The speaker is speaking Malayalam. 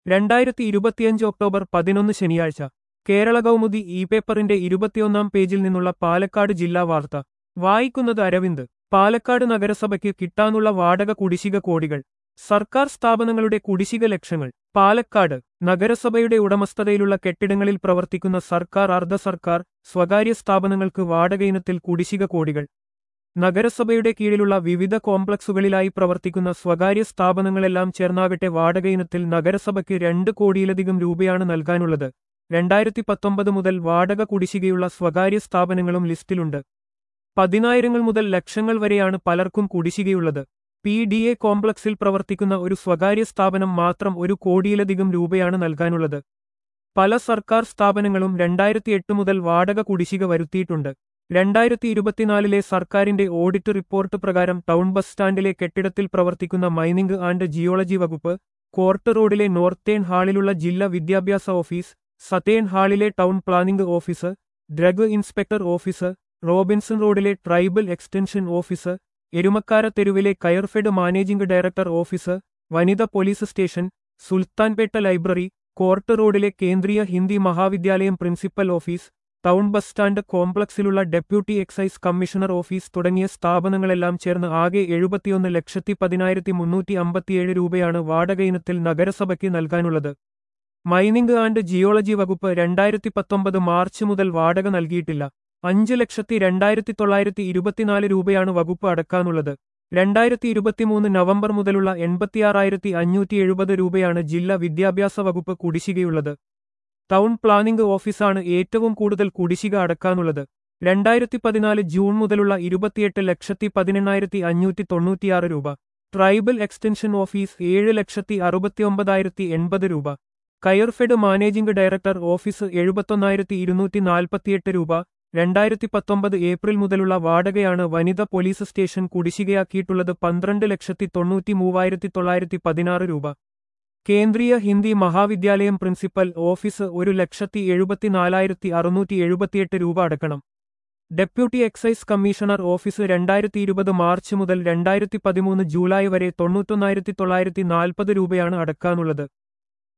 രണ്ടായിരത്തി ഇരുപത്തിയഞ്ച് ഒക്ടോബർ പതിനൊന്ന് ശനിയാഴ്ച കേരള കൗമുദി ഇ പേപ്പറിന്റെ ഇരുപത്തിയൊന്നാം പേജിൽ നിന്നുള്ള പാലക്കാട് ജില്ലാ വാർത്ത വായിക്കുന്നത് അരവിന്ദ് പാലക്കാട് നഗരസഭയ്ക്ക് കിട്ടാനുള്ള വാടക കുടിശ്ശിക കോടികൾ സർക്കാർ സ്ഥാപനങ്ങളുടെ കുടിശ്ശിക ലക്ഷങ്ങൾ പാലക്കാട് നഗരസഭയുടെ ഉടമസ്ഥതയിലുള്ള കെട്ടിടങ്ങളിൽ പ്രവർത്തിക്കുന്ന സർക്കാർ അർദ്ധ സർക്കാർ സ്വകാര്യ സ്ഥാപനങ്ങൾക്ക് വാടക ഇനത്തിൽ കുടിശ്ശിക കോടികൾ നഗരസഭയുടെ കീഴിലുള്ള വിവിധ കോംപ്ലക്സുകളിലായി പ്രവർത്തിക്കുന്ന സ്വകാര്യ സ്ഥാപനങ്ങളെല്ലാം ചേർന്നാകട്ടെ വാടക ഇനത്തിൽ നഗരസഭയ്ക്ക് രണ്ട് കോടിയിലധികം രൂപയാണ് നൽകാനുള്ളത് രണ്ടായിരത്തി പത്തൊമ്പത് മുതൽ വാടക കുടിശ്ശികയുള്ള സ്വകാര്യ സ്ഥാപനങ്ങളും ലിസ്റ്റിലുണ്ട് പതിനായിരങ്ങൾ മുതൽ ലക്ഷങ്ങൾ വരെയാണ് പലർക്കും കുടിശ്ശികയുള്ളത് പി ഡി എ കോംപ്ലക്സിൽ പ്രവർത്തിക്കുന്ന ഒരു സ്വകാര്യ സ്ഥാപനം മാത്രം ഒരു കോടിയിലധികം രൂപയാണ് നൽകാനുള്ളത് പല സർക്കാർ സ്ഥാപനങ്ങളും രണ്ടായിരത്തി എട്ട് മുതൽ വാടക കുടിശ്ശിക വരുത്തിയിട്ടുണ്ട് രണ്ടായിരത്തി ഇരുപത്തിനാലിലെ സർക്കാരിന്റെ ഓഡിറ്റ് റിപ്പോർട്ട് പ്രകാരം ടൗൺ ബസ് സ്റ്റാൻഡിലെ കെട്ടിടത്തിൽ പ്രവർത്തിക്കുന്ന മൈനിംഗ് ആൻഡ് ജിയോളജി വകുപ്പ് കോർട്ട് റോഡിലെ നോർത്തേൺ ഹാളിലുള്ള ജില്ലാ വിദ്യാഭ്യാസ ഓഫീസ് സതേൺ ഹാളിലെ town planning office drug inspector office Robinson റോഡിലെ ട്രൈബൽ എക്സ്റ്റൻഷൻ ഓഫീസ് എരുമക്കാര തെരുവിലെ കയർഫെഡ് മാനേജിംഗ് ഡയറക്ടർ ഓഫീസ് വനിത police station Sultanpetta library court റോഡിലെ Kendriya Hindi Mahavidyalayam principal office town bus stand കോംപ്ലക്സിലുള്ള ഡെപ്യൂട്ടി എക്സൈസ് കമ്മീഷണർ ഓഫീസ് തുടങ്ങിയ സ്ഥാപനങ്ങളെല്ലാം ചേർന്ന് ആകെ എഴുപത്തിയൊന്ന് ലക്ഷത്തി പതിനായിരത്തി മുന്നൂറ്റി അമ്പത്തിയേഴ് രൂപയാണ് വാടക ഇനത്തിൽ നഗരസഭയ്ക്ക് നൽകാനുള്ളത് മൈനിംഗ് ആൻഡ് ജിയോളജി വകുപ്പ് രണ്ടായിരത്തി പത്തൊമ്പത് മാർച്ച് മുതൽ വാടക നൽകിയിട്ടില്ല അഞ്ച് ലക്ഷത്തി രണ്ടായിരത്തി തൊള്ളായിരത്തി ഇരുപത്തിനാല് രൂപയാണ് വകുപ്പ് അടക്കാനുള്ളത് രണ്ടായിരത്തി ഇരുപത്തിമൂന്ന് നവംബർ മുതലുള്ള എൺപത്തിയാറായിരത്തി അഞ്ഞൂറ്റി എഴുപത് രൂപയാണ് ജില്ലാ വിദ്യാഭ്യാസ വകുപ്പ് കുടിശ്ശികയുള്ളത് ടൗൺ പ്ലാനിംഗ് ഓഫീസാണ് ഏറ്റവും കൂടുതൽ കുടിശ്ശിക അടക്കാനുള്ളത് രണ്ടായിരത്തി പതിനാല് ജൂൺ മുതലുള്ള ഇരുപത്തിയെട്ട് ലക്ഷത്തി പതിനെണ്ണായിരത്തി അഞ്ഞൂറ്റി തൊണ്ണൂറ്റിയാറ് രൂപ ട്രൈബൽ എക്സ്റ്റൻഷൻ ഓഫീസ് ഏഴ് ലക്ഷത്തി അറുപത്തിയൊമ്പതായിരത്തി എൺപത് രൂപ കയർഫെഡ് മാനേജിംഗ് ഡയറക്ടർ ഓഫീസ് എഴുപത്തൊന്നായിരത്തി ഇരുന്നൂറ്റി നാൽപ്പത്തിയെട്ട് രൂപ രണ്ടായിരത്തി പത്തൊമ്പത് ഏപ്രിൽ മുതലുള്ള വാടകയാണ് വനിത പോലീസ് സ്റ്റേഷൻ കുടിശ്ശികയാക്കിയിട്ടുള്ളത് പന്ത്രണ്ട് ലക്ഷത്തി തൊണ്ണൂറ്റി മൂവായിരത്തി തൊള്ളായിരത്തി പതിനാറ് രൂപ കേന്ദ്രീയ ഹിന്ദി മഹാവിദ്യാലയം പ്രിൻസിപ്പൽ ഓഫീസ് ഒരു ലക്ഷത്തി എഴുപത്തിനാലായിരത്തി അറുന്നൂറ്റി എഴുപത്തിയെട്ട് രൂപ അടക്കണം ഡെപ്യൂട്ടി എക്സൈസ് കമ്മീഷണർ ഓഫീസ് രണ്ടായിരത്തി ഇരുപത് മാർച്ച് മുതൽ രണ്ടായിരത്തി പതിമൂന്ന് ജൂലൈ വരെ തൊണ്ണൂറ്റൊന്നായിരത്തി തൊള്ളായിരത്തി നാൽപ്പത് രൂപയാണ് അടക്കാനുള്ളത്